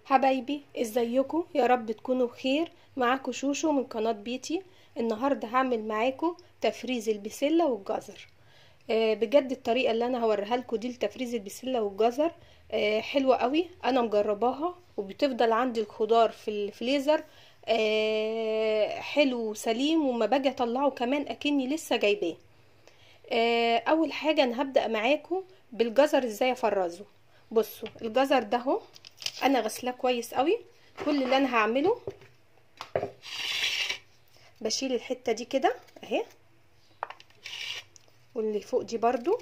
حبايبي ازيكم يا رب تكونوا بخير معاكم شوشو من قناة بيتي النهاردة هعمل معاكم تفريز البسلة والجزر آه بجد الطريقة اللي انا هوريها لكم دي لتفريز البسلة والجزر آه حلوة قوي انا مجرباها وبتفضل عندي الخضار في الفريزر آه حلو وسليم وما باجي اطلعه كمان اكني لسه جايباه آه اول حاجة انا هبدأ معاكم بالجزر ازاي افرزه بصوا الجزر ده اهو انا غسلاه كويس قوي كل اللي انا هعمله بشيل الحته دي كده اهي واللي فوق دي برضو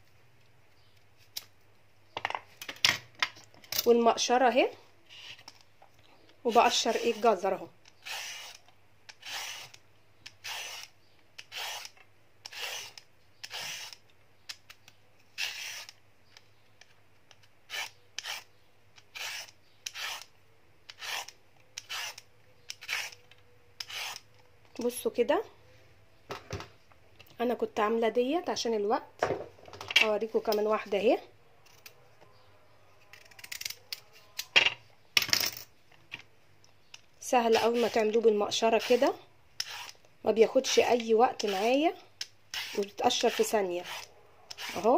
والمقشره اهي وبقشر ايه الجزر اهو بصوا كده انا كنت عامله ديت عشان الوقت اوريكم كمان واحده اهي سهل قوي ما تعملوه بالمقشره كده ما بياخدش اي وقت معايا وبتقشر في ثانيه اهو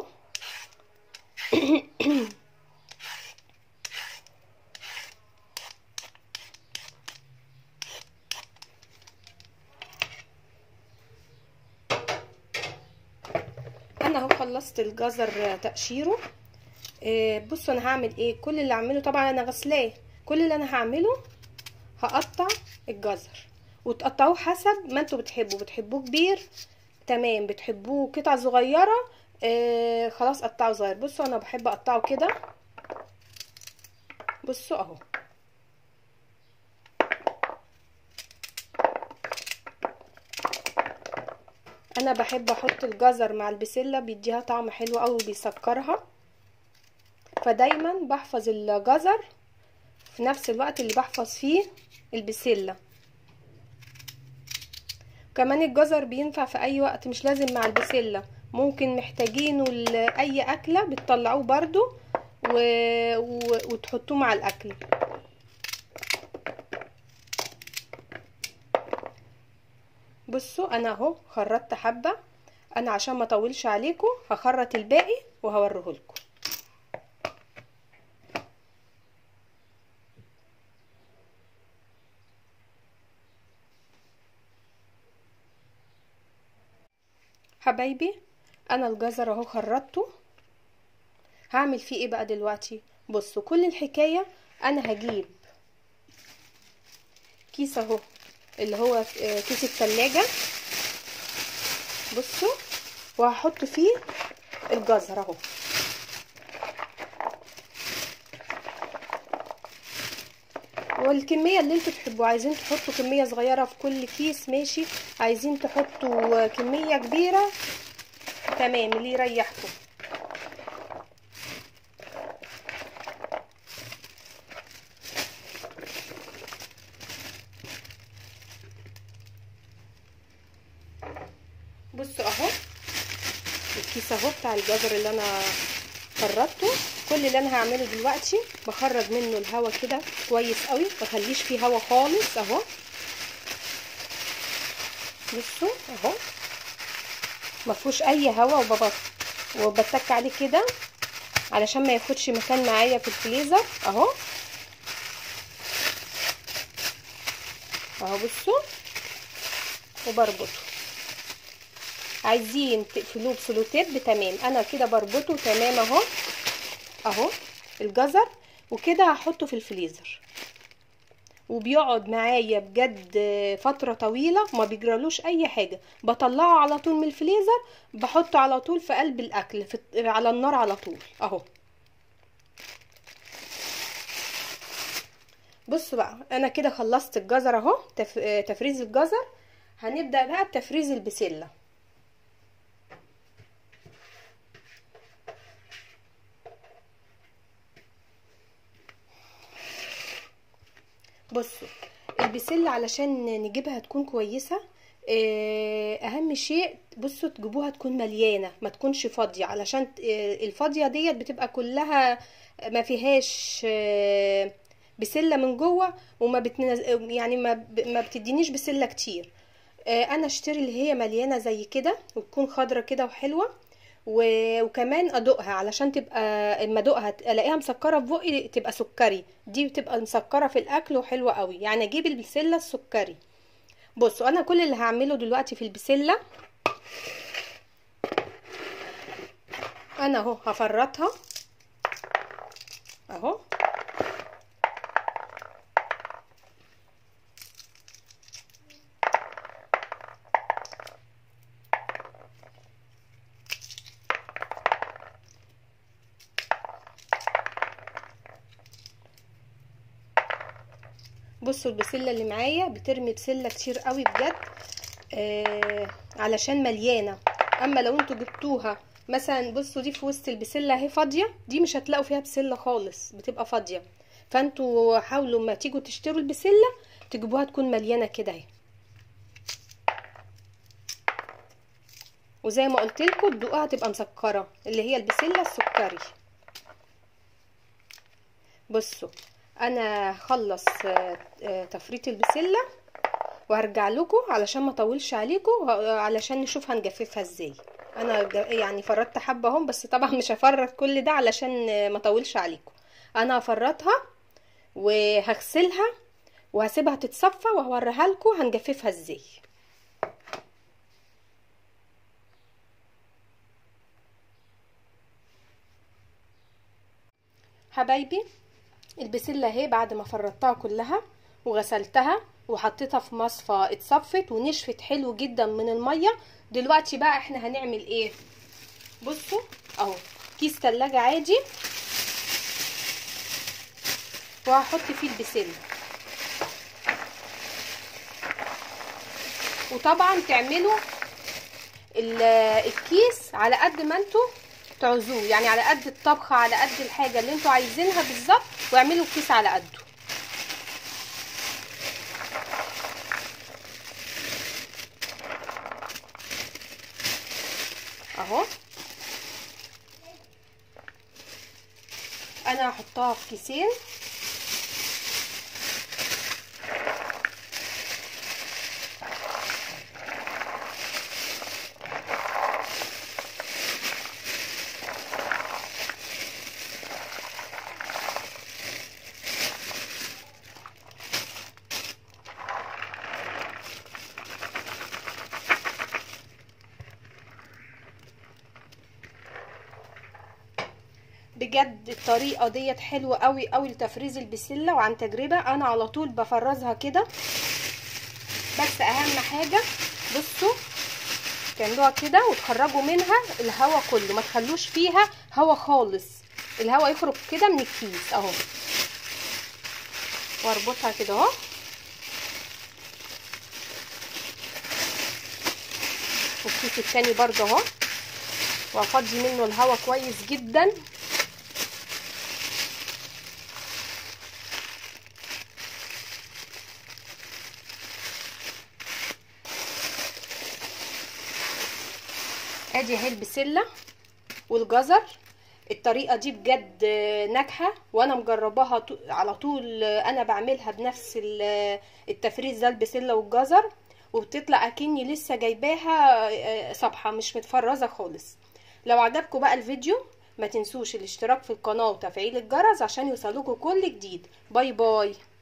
انا اهو خلصت الجزر تقشيره إيه بصوا انا هعمل ايه كل اللي اعمله طبعا انا غسلاه كل اللي انا هعمله هقطع الجزر وتقطعوه حسب ما انتوا بتحبوا بتحبوه كبير تمام بتحبوه قطع صغيره إيه خلاص قطعه صغير بصوا انا بحب اقطعه كده بصوا اهو انا بحب احط الجزر مع البسله بيديها طعم حلو قوي وبيسكرها فدايما بحفظ الجزر في نفس الوقت اللي بحفظ فيه البسله كمان الجزر بينفع في اي وقت مش لازم مع البسله ممكن محتاجينه لاي اكله بتطلعوه برضو و... و... وتحطوه مع الاكل بصوا انا اهو خرطت حبه انا عشان ما اطولش عليكم هخرط الباقي وهوريه لكم حبايبي انا الجزر اهو خرطته هعمل فيه ايه بقى دلوقتي بصوا كل الحكايه انا هجيب كيس اهو اللي هو كيس التلاجة بصوا وهحط فيه الجزر اهو والكميه اللي انتوا تحبوا عايزين تحطوا كميه صغيره في كل كيس ماشي عايزين تحطوا كميه كبيره تمام اللي يريحكم بصوا اهو الكيس اهو بتاع الجزر اللي انا خرطته كل اللي انا هعمله دلوقتي بخرج منه الهواء كده كويس قوي مخليش فيه هواء خالص اهو بصوا اهو مفيهوش اي هواء وببط وبتك عليه كده علشان ما ياخدش مكان معايا في الفريزر اهو اهو بصوا وبربطه عايزين تقفلوه بسلوتيب تمام انا كده بربطه تمام اهو اهو الجزر وكده هحطه في الفريزر وبيقعد معايا بجد فتره طويله ما بيجرالوش اي حاجه بطلعه على طول من الفريزر بحطه على طول في قلب الاكل في على النار على طول اهو بصوا بقى انا كده خلصت الجزر اهو تف... تفريز الجزر هنبدا بقى بتفريز البسله بصوا البسله علشان نجيبها تكون كويسه اهم شيء بصوا تجيبوها تكون مليانه ما تكونش فاضيه علشان الفاضيه ديت بتبقى كلها ما فيهاش بسله من جوه وما بتنز... يعني ما, ب... ما بتدينيش بسله كتير آه، انا اشتري اللي هي مليانه زي كده وتكون خضره كده وحلوه و... وكمان ادوقها علشان تبقى اما ادوقها الاقيها مسكره في بقي تبقى سكري دي بتبقى مسكره في الاكل وحلوه قوي يعني اجيب البسله السكري بصوا انا كل اللي هعمله دلوقتي في البسله انا اهو هفرطها اهو بصوا البسله اللي معايا بترمي بسله كتير قوي بجد آه علشان مليانه اما لو انتوا جبتوها مثلا بصوا دي في وسط البسله اهي فاضيه دي مش هتلاقوا فيها بسله خالص بتبقى فاضيه فانتوا حاولوا ما تيجوا تشتروا البسله تجيبوها تكون مليانه كده اهي وزي ما قلت لكم تدوقوها تبقى مسكره اللي هي البسله السكري بصوا انا هخلص تفريط البسله وهرجع لكم علشان ما اطولش عليكم علشان نشوف هنجففها ازاي انا يعني فرطت حبه اهم بس طبعا مش هفرط كل ده علشان ما اطولش عليكم انا هفرطها وهغسلها وهسيبها تتصفى وهوريها لكم هنجففها ازاي حبايبي البسله اهي بعد ما فرطتها كلها وغسلتها وحطيتها في مصفى اتصفت ونشفت حلو جدا من الميه دلوقتي بقى احنا هنعمل ايه بصوا اهو كيس تلاجة عادي وهحط فيه البسله وطبعا تعملوا الكيس على قد ما انتوا تعوزوه يعني على قد الطبخه على قد الحاجه اللي انتوا عايزينها بالظبط واعملوا الكيس على قده اهو انا هحطها في كيسين بجد الطريقه ديت حلوه قوي قوي لتفريز البسله وعن تجربه انا على طول بفرزها كده بس اهم حاجه بصوا تعملوها كده وتخرجوا منها الهواء كله ما تخلوش فيها هواء خالص الهواء يخرج كده من الكيس اهو واربطها كده اهو والكيس التاني برضه اهو وافضي منه الهواء كويس جدا ادي اهي البسله والجزر الطريقه دي بجد ناجحه وانا مجرباها على طول انا بعملها بنفس التفريز ده البسله والجزر وبتطلع اكني لسه جايباها صبحه مش متفرزه خالص لو عجبكم بقى الفيديو ما تنسوش الاشتراك في القناه وتفعيل الجرس عشان يوصلكوا كل جديد باي باي